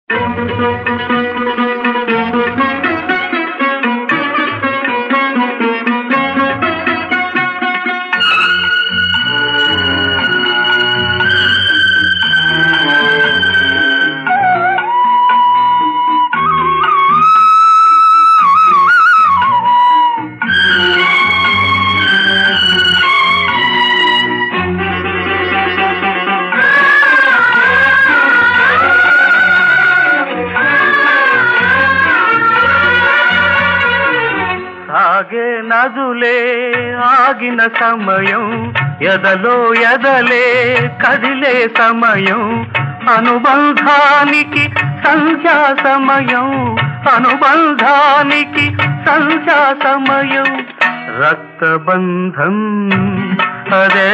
సాగే నదులే ఆగిన సమయం ఎదలో ఎదలే కదిలే సమయం అనుబంధానికి సంధ్యా సమయం అనుబంధానికి సంధ్యా సమయం రక్తబంధం అదే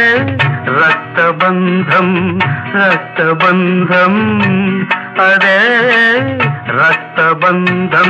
రక్తబంధం రక్తబంధం అదే రక్తబంధం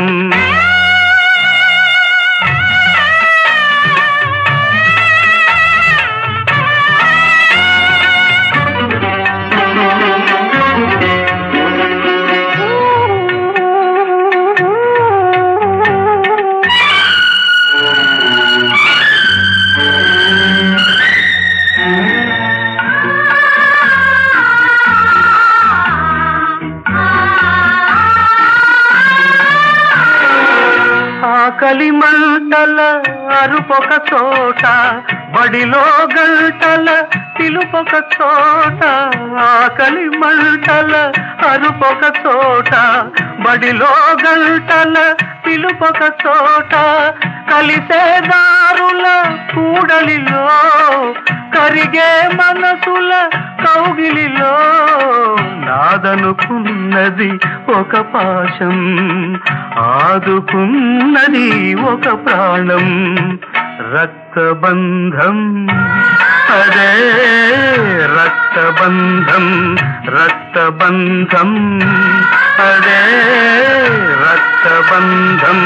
ఆకలి మంటల అరుపొక చోట బడిలో గంటల పిలుపొక చోట ఆకలి మంటల అరుపొక చోట బడిలో గంటల పిలుపొక చోట కలిసే దారుల కూడలిలో కరిగే మనసుల కౌగిలిలో నాదనుకున్నది ఒక పాశం ఆదుకున్నది ఒక ప్రాణం రక్తబంధం అదే రక్తబంధం రక్తబంధం అదే రక్తబంధం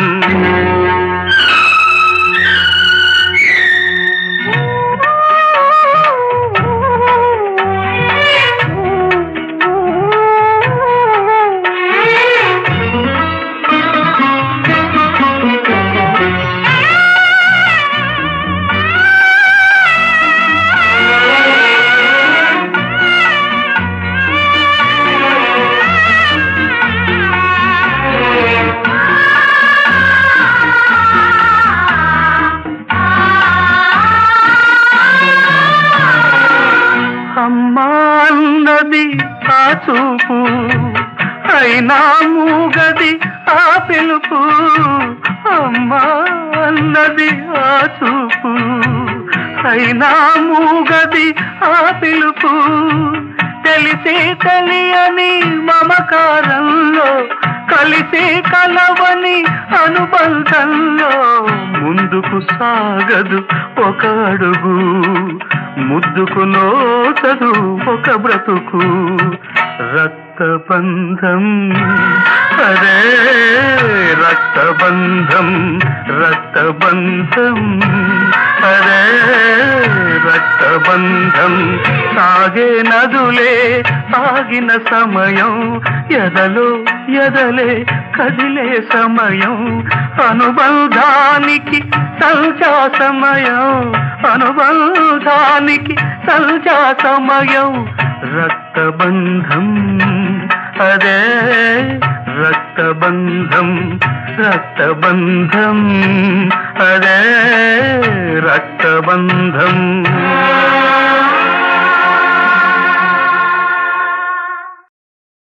అమ్మా అన్నది ఆ చూపు అయినా మూగది ఆ పిలుపు అమ్మా అన్నది ఆ చూపు అయినా మూగది ఆ పిలుపు తెలిసి తెలియని మమకారంలో కలిసి కలవని అనుబంధంలో ముందుకు సాగదు ఒక అడుగు ముద్దుకు నోచదు ఒక బ్రతుకు రక్తబంధం అరే రక్తబంధం రక్తబంధం అరే రక్తబంధం సాగే నదులే ఆగిన సమయం ఎదలో ఎదలే కదిలే సమయం అనుబంధానికి సంచా సమయం అనుబంధానికి సంచా సమయం రక్తబంధం అదే రక్తబంధం రక్తబంధం అదే రక్తబంధం